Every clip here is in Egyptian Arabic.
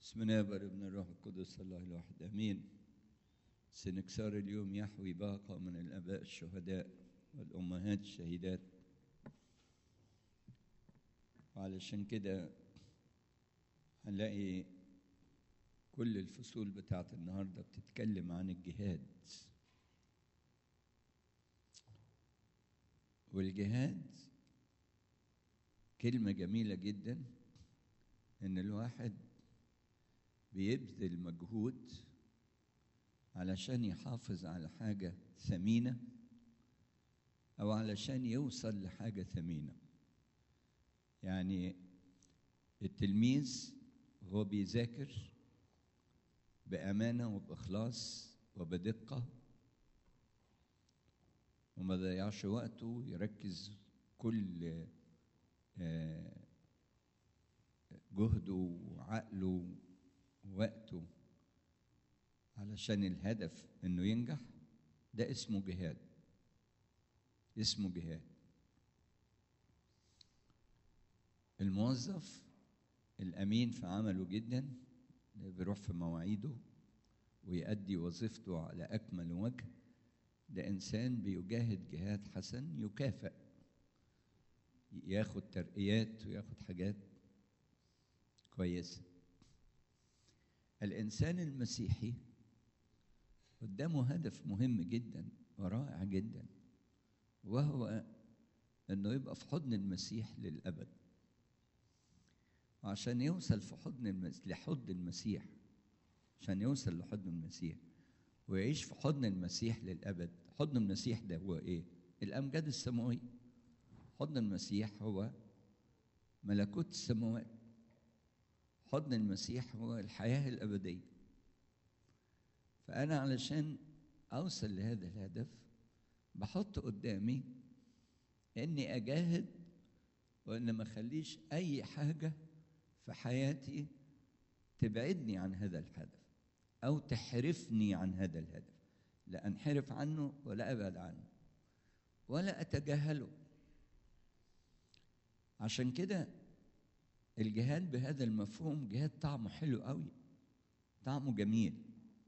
بسم الله والابن الروح القدس الله الواحد امين سنكسار اليوم يحوي باقة من الاباء الشهداء والامهات الشهيدات وعلشان كده هنلاقي كل الفصول بتاعت النهارده بتتكلم عن الجهاد والجهاد كلمة جميلة جدا إن الواحد بيبذل مجهود علشان يحافظ على حاجة ثمينة أو علشان يوصل لحاجة ثمينة يعني التلميذ هو بيذاكر بأمانة وبإخلاص وبدقة وما ضيعش وقته يركز كل جهده وعقله ووقته علشان الهدف انه ينجح ده اسمه جهاد اسمه جهاد الموظف الامين في عمله جدا اللي بيروح في مواعيده ويؤدي وظيفته على اكمل وجه ده انسان بيجاهد جهاد حسن يكافئ ياخد ترقيات وياخد حاجات كويسه الانسان المسيحي قدامه هدف مهم جدا ورائع جدا وهو انه يبقى في حضن المسيح للابد وعشان يوصل في حضن المسيح لحضن المسيح عشان يوصل لحضن المسيح ويعيش في حضن المسيح للابد حضن المسيح ده هو ايه الامجاد السماويه حضن المسيح هو ملكوت السماوات حضن المسيح هو الحياه الابديه فانا علشان اوصل لهذا الهدف بحط قدامي اني اجاهد وان ما اخليش اي حاجه في حياتي تبعدني عن هذا الهدف او تحرفني عن هذا الهدف لا انحرف عنه ولا ابعد عنه ولا اتجاهله عشان كده الجهاد بهذا المفهوم جهاد طعمه حلو قوي طعمه جميل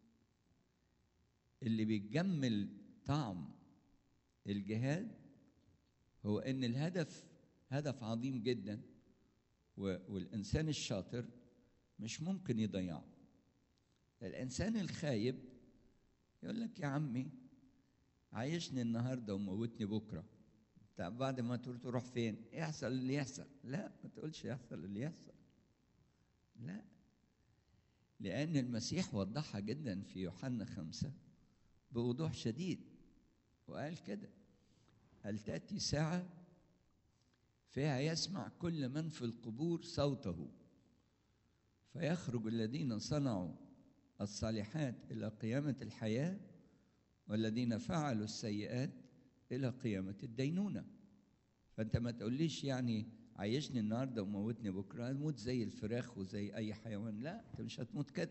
اللي بيجمل طعم الجهاد هو ان الهدف هدف عظيم جدا والانسان الشاطر مش ممكن يضيعه الانسان الخايب يقول لك يا عمي عايشني النهارده وموتني بكره طب بعد ما تقول تروح فين يحصل اللي يحصل لا ما تقولش يحصل اللي يحصل لا لأن المسيح وضحها جدا في يوحنا خمسة بوضوح شديد وقال كده قال تأتي ساعة فيها يسمع كل من في القبور صوته فيخرج الذين صنعوا الصالحات إلى قيامة الحياة والذين فعلوا السيئات إلى قيامة الدينونة فأنت ما تقوليش يعني عيشني النهارده وموتني بكره هتموت زي الفراخ وزي أي حيوان لا أنت مش هتموت كده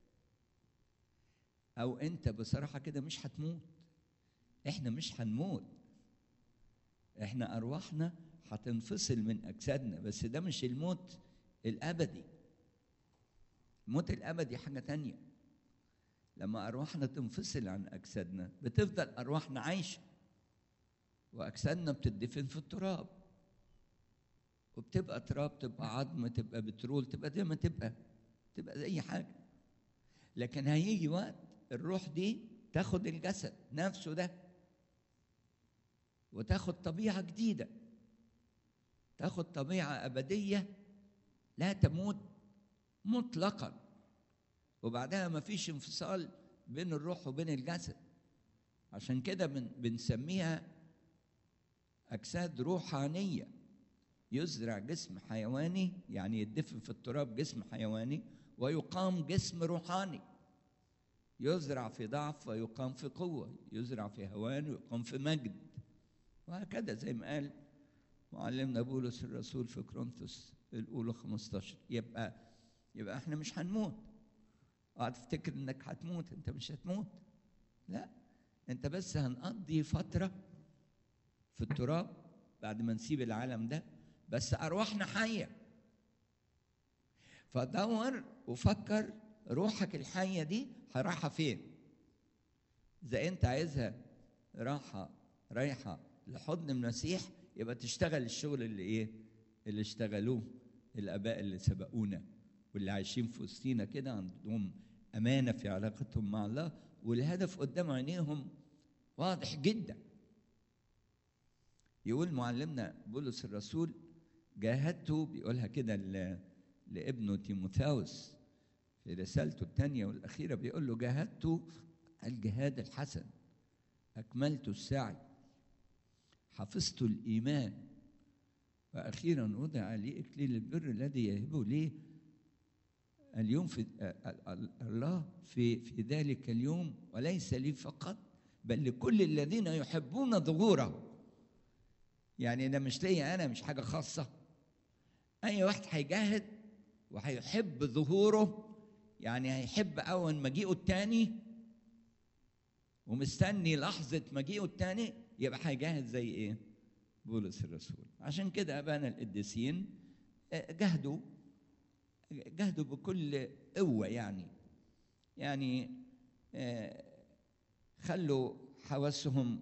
أو أنت بصراحة كده مش هتموت إحنا مش هنموت إحنا أرواحنا هتنفصل من أجسادنا بس ده مش الموت الأبدي الموت الأبدي حاجة تانية لما أرواحنا تنفصل عن أجسادنا بتفضل أرواحنا عايشة واجسادنا بتدفن في التراب وبتبقى تراب تبقى عظم تبقى بترول تبقى زي ما تبقى تبقى زي حاجه لكن هيجي وقت الروح دي تاخد الجسد نفسه ده وتاخد طبيعه جديده تاخد طبيعه ابديه لا تموت مطلقا وبعدها ما فيش انفصال بين الروح وبين الجسد عشان كده بنسميها أجساد روحانية يزرع جسم حيواني يعني يدفن في التراب جسم حيواني ويقام جسم روحاني يزرع في ضعف ويقام في قوة يزرع في هوان ويقام في مجد وهكذا زي ما قال معلمنا بولس الرسول في كورنثوس الأولى 15 يبقى يبقى احنا مش هنموت اوعى تفتكر انك هتموت انت مش هتموت لا انت بس هنقضي فتره في التراب بعد ما نسيب العالم ده بس ارواحنا حيه فدور وفكر روحك الحيه دي رايحه فين اذا انت عايزها راحه رايحه لحضن المسيح يبقى تشتغل الشغل اللي ايه اللي اشتغلوه الاباء اللي سبقونا واللي عايشين في وسطينا كده عندهم امانه في علاقتهم مع الله والهدف قدام عينيهم واضح جدا يقول معلمنا بولس الرسول جاهدته بيقولها كده لابنه تيموثاوس في رسالته الثانية والأخيرة بيقول له جاهدت الجهاد الحسن أكملت السعي حفظت الإيمان وأخيرا وضع لي إكليل البر الذي يهبه لي اليوم في الله في في ذلك اليوم وليس لي فقط بل لكل الذين يحبون ظهوره يعني ده مش ليا انا مش حاجه خاصه اي واحد هيجاهد وهيحب ظهوره يعني هيحب اول مجيئه التاني ومستني لحظه مجيئه التاني يبقى هيجاهد زي ايه بولس الرسول عشان كده ابانا القديسين جهدوا جهدوا بكل قوه يعني يعني خلوا حواسهم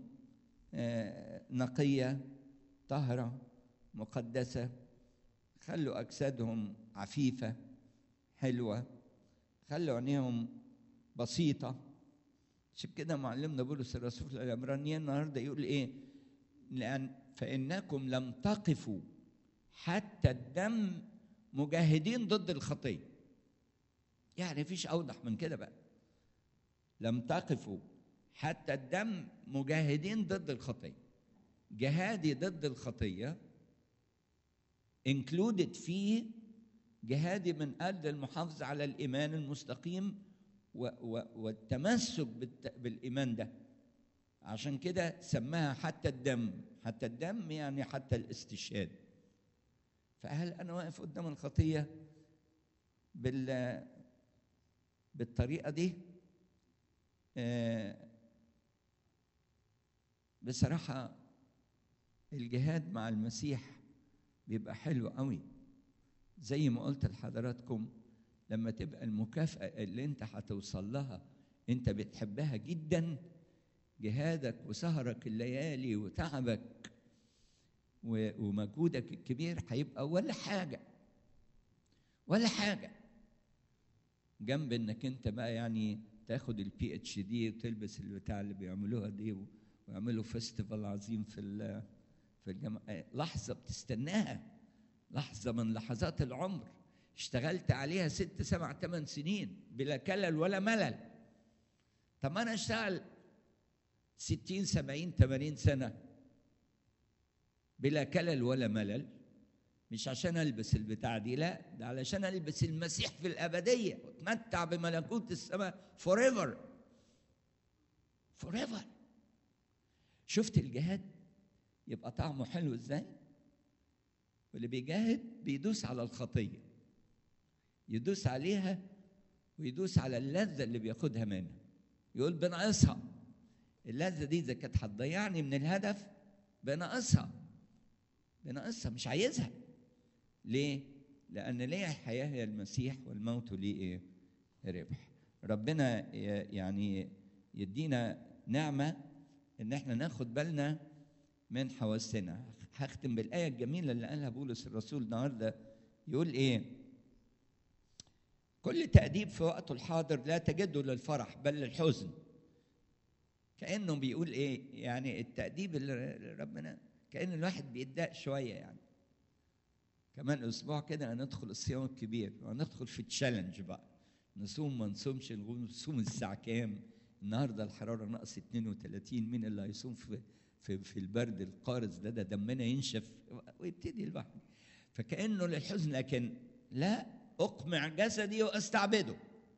نقيه طاهرة مقدسة خلوا أجسادهم عفيفة حلوة خلوا عينيهم بسيطة عشان كده معلمنا بولس الرسول في العبرانيين النهارده يقول ايه؟ لأن فإنكم لم تقفوا حتى الدم مجاهدين ضد الخطية. يعني مفيش أوضح من كده بقى. لم تقفوا حتى الدم مجاهدين ضد الخطيه. جهادي ضد الخطيه انكلودد فيه جهادي من اجل المحافظه على الايمان المستقيم و و والتمسك بالايمان ده عشان كده سماها حتى الدم حتى الدم يعني حتى الاستشهاد فهل انا واقف قدام الخطيه بال بالطريقه دي آه بصراحه الجهاد مع المسيح بيبقى حلو قوي زي ما قلت لحضراتكم لما تبقى المكافأة اللي انت هتوصل لها انت بتحبها جدا جهادك وسهرك الليالي وتعبك ومجهودك الكبير هيبقى ولا حاجة ولا حاجة جنب انك انت بقى يعني تاخد البي اتش دي وتلبس البتاع اللي بيعملوها دي ويعملوا فيستيفال عظيم في في الجامعة لحظة بتستناها لحظة من لحظات العمر اشتغلت عليها ست سبع ثمان سنين بلا كلل ولا ملل طب أنا أشتغل ستين سبعين ثمانين سنة بلا كلل ولا ملل مش عشان ألبس البتاع دي لا ده علشان ألبس المسيح في الأبدية وأتمتع بملكوت السماء forever forever شفت الجهاد يبقى طعمه حلو ازاي واللي بيجاهد بيدوس على الخطيه يدوس عليها ويدوس على اللذه اللي بياخدها منها يقول بنقصها اللذه دي اذا كانت هتضيعني من الهدف بنقصها بنقصها مش عايزها ليه لان ليه الحياه هي المسيح والموت ليه ايه ربح ربنا يعني يدينا نعمه ان احنا ناخد بالنا من حواسنا هختم بالآية الجميلة اللي قالها بولس الرسول النهاردة يقول إيه كل تأديب في وقته الحاضر لا تجده للفرح بل للحزن كأنه بيقول إيه يعني التأديب اللي ربنا كأن الواحد بيتضايق شوية يعني كمان أسبوع كده هندخل الصيام الكبير وهندخل في تشالنج بقى نصوم ما نصومش نصوم الساعة كام النهارده الحرارة ناقص 32 مين اللي هيصوم في في في البرد القارس ده ده دمنا ينشف ويبتدي الواحد فكانه للحزن لكن لا اقمع جسدي واستعبده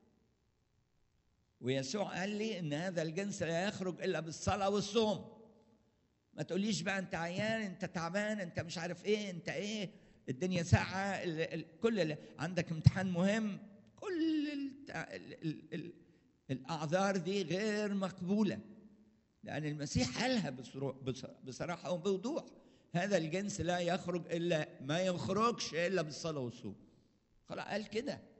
ويسوع قال لي ان هذا الجنس لا يخرج الا بالصلاه والصوم ما تقوليش بقى انت عيان انت تعبان انت مش عارف ايه انت ايه الدنيا ساعة ال ال كل ال عندك امتحان مهم كل ال ال ال الأعذار دي غير مقبولة لأن المسيح قالها بصراحة وبوضوح هذا الجنس لا يخرج إلا ما يخرجش إلا بالصلاة والصوم خلاص قال كده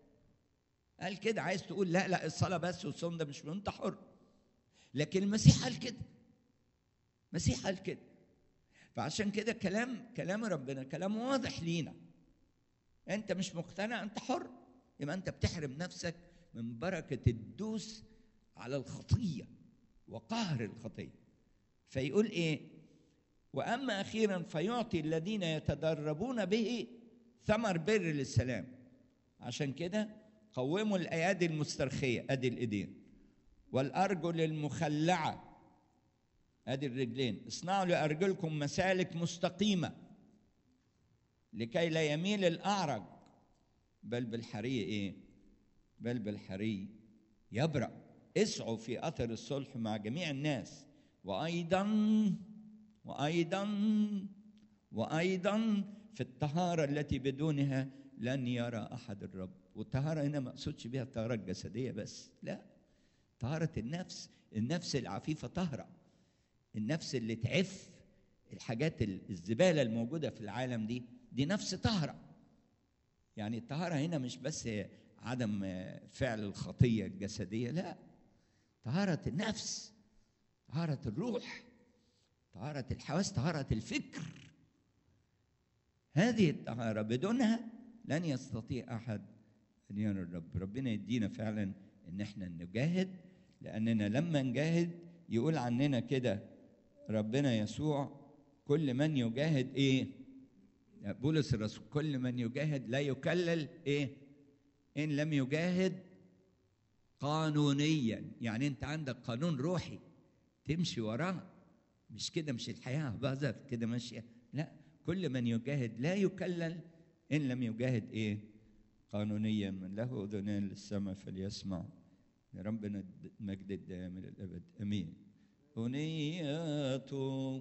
قال كده عايز تقول لا لا الصلاه بس والصوم ده مش انت حر لكن المسيح قال كده المسيح قال كده فعشان كده كلام كلام ربنا كلام واضح لينا انت مش مقتنع انت حر يبقى انت بتحرم نفسك من بركه الدوس على الخطيه وقهر الخطيه فيقول ايه واما اخيرا فيعطي الذين يتدربون به ثمر بر للسلام عشان كده قوموا الايادي المسترخيه ادي الايدين والارجل المخلعه ادي الرجلين اصنعوا لارجلكم مسالك مستقيمه لكي لا يميل الاعرج بل بالحري ايه بل بالحري يبرأ اسعوا في اثر الصلح مع جميع الناس وايضا وايضا وايضا في الطهاره التي بدونها لن يرى احد الرب والطهاره هنا ما اقصدش بها الطهاره الجسديه بس لا طهاره النفس النفس العفيفه طهره النفس اللي تعف الحاجات الزباله الموجوده في العالم دي دي نفس طهره يعني الطهاره هنا مش بس عدم فعل الخطيه الجسديه لا طهاره النفس طهاره الروح طهاره الحواس طهاره الفكر هذه الطهاره بدونها لن يستطيع احد ان يرى الرب ربنا يدينا فعلا ان احنا نجاهد لاننا لما نجاهد يقول عننا كده ربنا يسوع كل من يجاهد ايه بولس الرسول كل من يجاهد لا يكلل ايه ان لم يجاهد قانونيا يعني انت عندك قانون روحي تمشي وراه مش كده مش الحياه بهزر كده ماشيه لا كل من يجاهد لا يكلل ان لم يجاهد ايه قانونيا من له اذنان للسمع فليسمع لربنا المجد الدائم الى الابد امين أنيته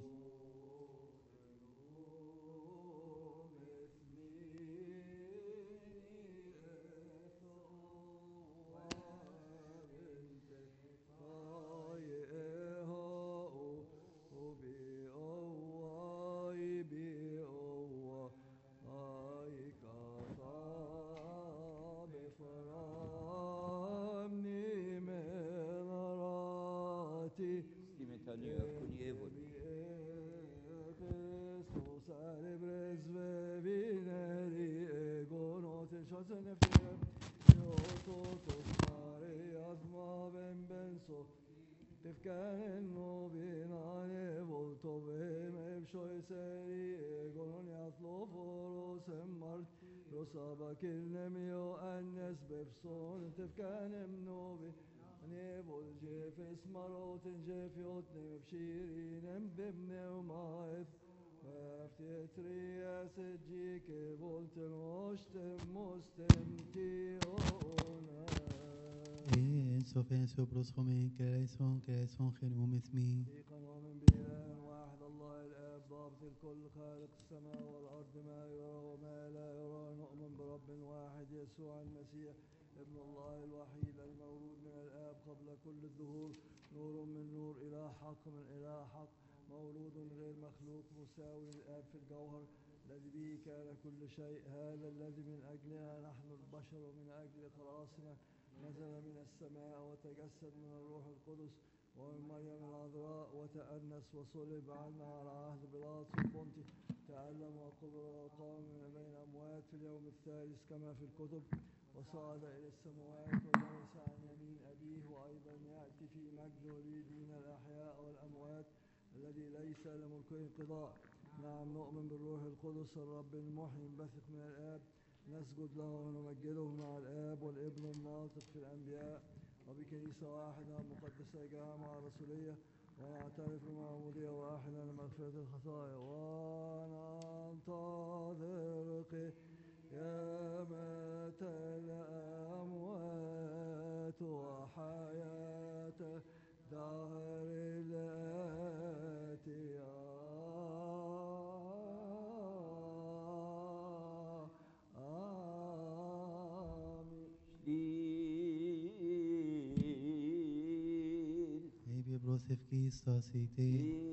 Sabakilnem yo annes befson tefkanem novi Nebol jefes marotin jefjotnem bshirinem bibnem maif Vaftetria sejike volten ostem mostem tiona אין סוף אין סוף פלוס חומי כרייסון כרייסון חינום עצמי في قانون بإله واحد الله الآب ضابط الكل خالق السماء والأرض ما يرى وما لا يرى نؤمن برب واحد يسوع المسيح ابن الله الوحيد المولود من الآب قبل كل الظهور نور من نور إلى حق من إلى حق مولود غير مخلوق مساوي للآب في الجوهر الذي به كان كل شيء هذا الذي من أجلنا نحن البشر ومن أجل خلاصنا نزل من السماء وتجسد من الروح القدس ومن مريم العذراء وتأنس وصلب عنا على عهد بيلاطس البنطي تألم وقبر وقام من بين الأموات في اليوم الثالث كما في الكتب وصعد إلى السماوات وجلس عن يمين أبيه وأيضا يأتي في مجد وليدين الأحياء والأموات الذي ليس لملكه انقضاء نعم نؤمن بالروح القدس الرب المحيي البثق من الآب نسجد له ونمجده مع الآب والابن الناطق في الأنبياء وبكنيسة واحدة مقدسة جامعة رسولية ونعترف بمعمودية واحدة لمغفرة الخطايا وننتظر قيامة الأموات وحياة دهر الآتية آمين Stil. Ebi brosef ki stasite